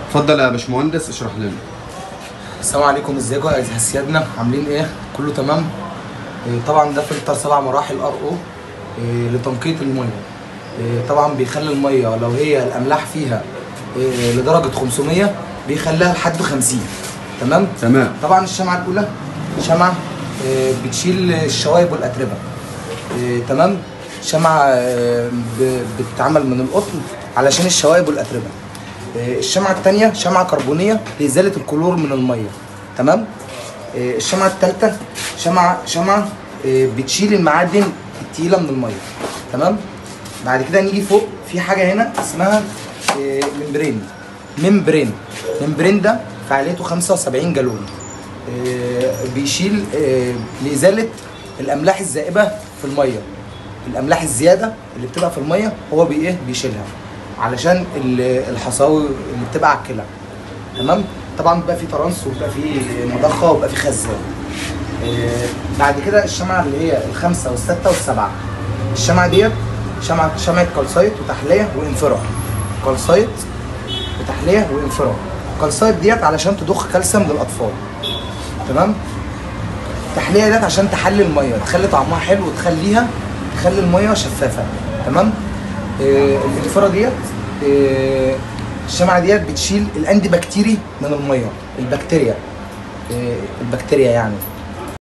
اتفضل يا باشمهندس اشرح لنا السلام عليكم ازيكم يا سيادنا عاملين ايه كله تمام إيه طبعا ده فلتر سبع مراحل ار او إيه لتنقية الميه إيه طبعا بيخلي الميه لو هي الاملاح فيها إيه لدرجه 500 بيخليها لحد 50 تمام تمام طبعا الشمعه الاولى شمعه إيه بتشيل الشوايب والاتربه إيه تمام شمعه إيه ب- بتتعمل من القطن علشان الشوايب والاتربه إيه الشمعه الثانيه شمعه كربونيه لازاله الكلور من الميه تمام إيه الشمعه الثالثه شمعه شمعه إيه بتشيل المعادن التقيله من الميه تمام بعد كده نيجي فوق في حاجه هنا اسمها إيه ممبرين ممبرين ممبرين ده فعاليته 75 جالون إيه بيشيل إيه لازاله الاملاح الزائبه في الميه الاملاح الزياده اللي بتبقى في الميه هو بي ايه بيشيلها علشان ال- الحصاوي اللي بتبقى على الكلى تمام طبعا بيبقى في ترانس وبيبقى في مضخه وبيبقى في خزان إيه، بعد كده الشمعة اللي هي الخمسة والستة والسبعة الشمعة ديت شمعة شمعة كالسايت وتحلية وانفراج كالسايت وتحلية وانفراج كالسايت ديت علشان تضخ كالسيوم للأطفال تمام التحلية ديت عشان تحلي المية تخلي طعمها حلو وتخليها تخلي المية شفافة تمام إيه الانفراج ديت إيه الشمعة ديت بتشيل الأندي بكتيري من المية البكتيريا إيه البكتيريا يعني